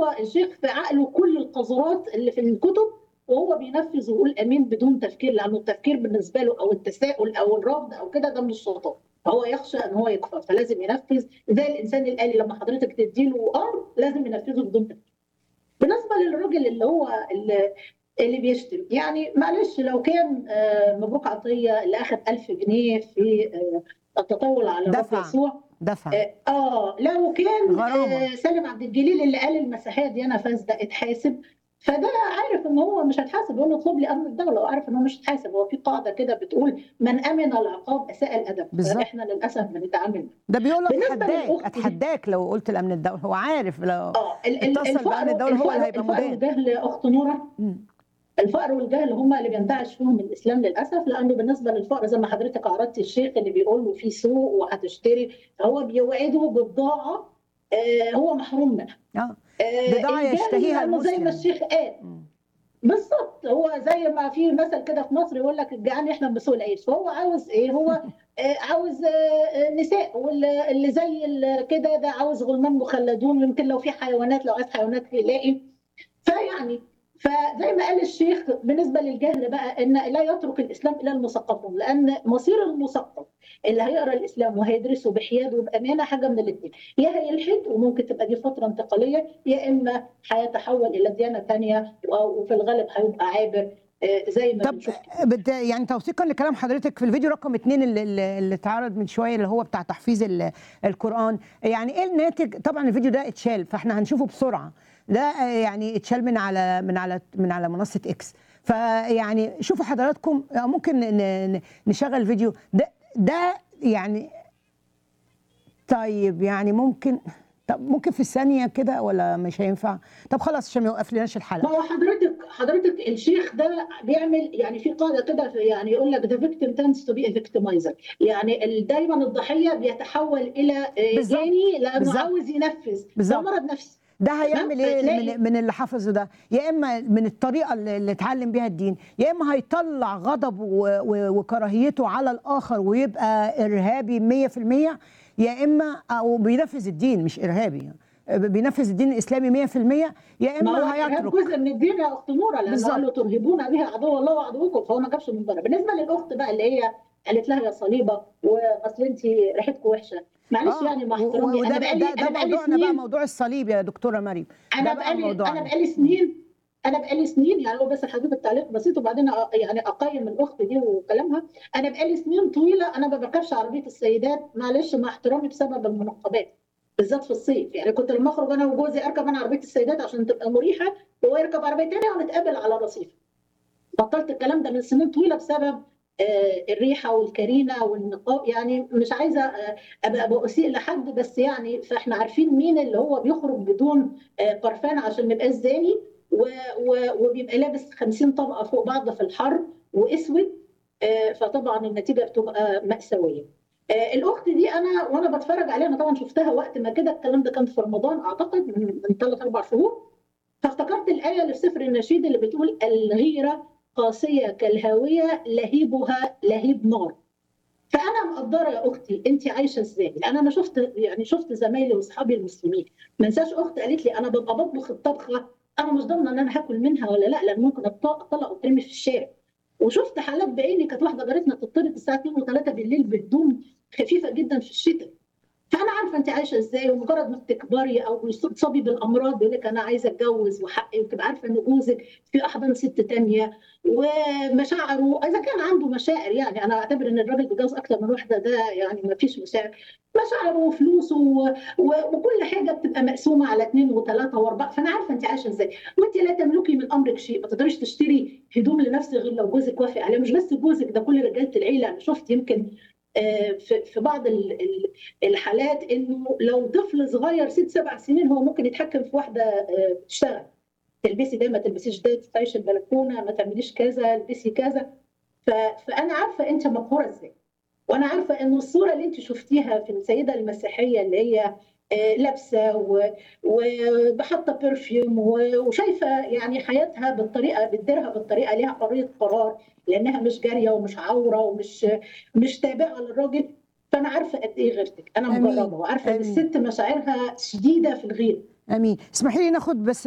هو الشيخ في عقله كل القذرات اللي في الكتب وهو بينفذ ويقول امين بدون تفكير لانه التفكير بالنسبه له او التساؤل او الرفض او كده ده من الشيطان فهو يخشى ان هو يكفر فلازم ينفذ زي الانسان الالي لما حضرتك تديله امر لازم ينفذه بدون تفكير. بالنسبه للراجل اللي هو اللي, اللي بيشتم يعني معلش لو كان آه، مبروك عطيه اللي اخذ 1000 جنيه في آه، التطاول على الرب دفع. يسوع دفع اه آه، لو كان غرامة. آه سالم عبد الجليل اللي قال المسيحيه ديانه فاسده اتحاسب فده عارف ان هو مش هيتحاسب يقول له اطلب لي امن الدوله وعارف ان هو مش هيتحاسب هو في قاعده كده بتقول من امن العقاب اساء الادب بالظبط. فاحنا للاسف بنتعامل ده بيقول لك بالنسبة اتحداك للأخت دي- اتحداك لو قلت الامن الدولي هو عارف لو اه ال- ال- اتصل بأمن الدولة هو اللي هيبقى الفقر مدان. والجهل يا اخت نوره مم. الفقر والجهل هم اللي بينتعش فيهم الاسلام للاسف لانه بالنسبه للفقر زي ما حضرتك عرضتي الشيخ اللي بيقول له في سوق وهتشتري هو بيوعده ببضاعه آه هو محروم منها اه آه، بضاعة الجهل يشتهيها لأنه زي ما المسلم. الشيخ قال مم. بالظبط هو زي ما في مثل كده في مصر يقول لك الجعان يحلم بسوء العيش فهو عاوز ايه هو آه، عاوز آه، آه، نساء واللي اللي زي ال- كده ده عاوز غلمان مخلدون يمكن لو في حيوانات لو عايز حيوانات يلاقي فيعني فزي ما قال الشيخ بالنسبه للجهل بقى ان لا يترك الاسلام الا المثقفون لان مصير المثقف اللي هيقرا الاسلام وهيدرسه بحياد وبامانه حاجه من الاثنين يا هيلحد وممكن تبقى دي فتره انتقاليه يا اما هيتحول الى ديانه ثانيه وفي الغالب هيبقى عابر آه، زي ما طب بنشوف بت... يعني توثيقا لكلام حضرتك في الفيديو رقم اتنين اللي, اللي اللي اتعرض من شويه اللي هو بتاع تحفيظ ال... القران يعني ايه الناتج طبعا الفيديو ده اتشال فاحنا هنشوفه بسرعه ده آه، يعني اتشال من على من على من على منصه اكس فيعني شوفوا حضراتكم آه، ممكن ن... ن- نشغل الفيديو ده ده يعني طيب يعني ممكن طب ممكن في الثانيه كده ولا مش هينفع طب خلاص عشان ما يوقف لناش ما الحلقه هو حضرتك حضرتك الشيخ ده بيعمل يعني في قاعده كده في- يعني يقول لك the victim tends to be a victimizer يعني ال- دايما الضحيه بيتحول الى آه، بالظبط. جاني لانه بالظبط. عاوز ينفذ ده بالظبط. مرض نفسي ده هيعمل ايه فتلاقي- من, من اللي حفظه ده يا اما من الطريقه اللي اللي اتعلم بيها الدين يا اما هيطلع غضبه و- و- وكراهيته على الاخر ويبقى ارهابي 100% يا اما او بينفذ الدين مش ارهابي بينفذ الدين الاسلامي 100% يا ما هو اما الإرهاب هيترك جزء من الدين يا اخت نوره لانه بالظبط. قال له ترهبون بها عدو الله وعدوكم فهو ما جابش من بره بالنسبه للاخت بقى اللي هي قالت لها يا صليبه واصل انت ريحتكم وحشه معلش آه، يعني مع و- احترامي وده انا ده, بقالي ده انا بقالي موضوعنا بقى سنين موضوع الصليب يا دكتوره مريم انا ده بقى بقالي موضوعنا. انا بقالي سنين انا بقالي سنين يعني هو بس حضرتك تعليق بسيط وبعدين أ- يعني اقيم الاخت دي وكلامها انا بقالي سنين طويله انا ما بركبش عربيه السيدات معلش مع احترامي بسبب المنقبات بالذات في الصيف يعني كنت لما اخرج انا وجوزي اركب انا عربيه السيدات عشان تبقى مريحه وهو يركب عربيه ثانيه ونتقابل على رصيف بطلت الكلام ده من سنين طويله بسبب آه، الريحه والكرينه والنقاب يعني مش عايزه آه، ابقى أبقى اسيء لحد بس يعني فاحنا عارفين مين اللي هو بيخرج بدون آه، برفان عشان ما يبقاش زاني و- و- وبيبقى لابس 50 طبقه فوق بعض في الحر واسود آه، فطبعا النتيجه بتبقى ماساويه. آه، الاخت دي انا وانا بتفرج عليها انا طبعا شفتها وقت ما كده الكلام ده كان في رمضان اعتقد من من ثلاث اربع شهور فافتكرت الايه اللي في سفر النشيد اللي بتقول الغيره قاسيه كالهاويه لهيبها لهيب نار. فانا مقدره يا اختي انت عايشه ازاي؟ لان انا شفت يعني شفت زمايلي واصحابي المسلمين ما انساش اخت قالت لي انا ببقى بطبخ الطبخه انا مش ضامنه ان انا هاكل منها ولا لا لان ممكن أط- اطلق وترمي في الشارع وشفت حالات بعيني كانت واحده جارتنا تطرد الساعه 2 و3 بالليل بهدوم خفيفه جدا في الشتاء فانا عارفه انت عايشه ازاي ومجرد ما بتكبري او تصابي بالامراض بيقول لك انا عايزه اتجوز وحقي وتبقى عارفه ان جوزك في احضان ست تانية ومشاعره اذا كان عنده مشاعر يعني انا اعتبر ان الراجل بيتجوز اكتر من واحده ده يعني ما فيش مشاعر مشاعره وفلوسه و... و... وكل حاجه بتبقى مقسومه على اثنين وثلاثه واربعه فانا عارفه انت عايشه ازاي وانت لا تملكي من امرك شيء ما تقدريش تشتري هدوم لنفسك غير لو جوزك وافق عليها مش بس جوزك ده كل رجاله العيله انا شفت يمكن آه، في في بعض ال- ال- الحالات انه لو طفل صغير ست سبع سنين هو ممكن يتحكم في واحده آه، بتشتغل تلبسي ده ما تلبسيش ده تفتحيش البلكونه ما تعمليش كذا البسي كذا ف- فانا عارفه انت مقهوره ازاي وانا عارفه ان الصوره اللي انت شفتيها في السيده المسيحيه اللي هي آه، لابسه و- وحاطه برفيوم و- وشايفه يعني حياتها بالطريقه بتديرها بالطريقه ليها حريه قرار لانها مش جاريه ومش عوره ومش مش تابعه للراجل فانا عارفه قد ايه غيرتك انا آمين. مجربه وعارفه ان آمين. الست مشاعرها شديده في الغير امين اسمحي لي ناخد بس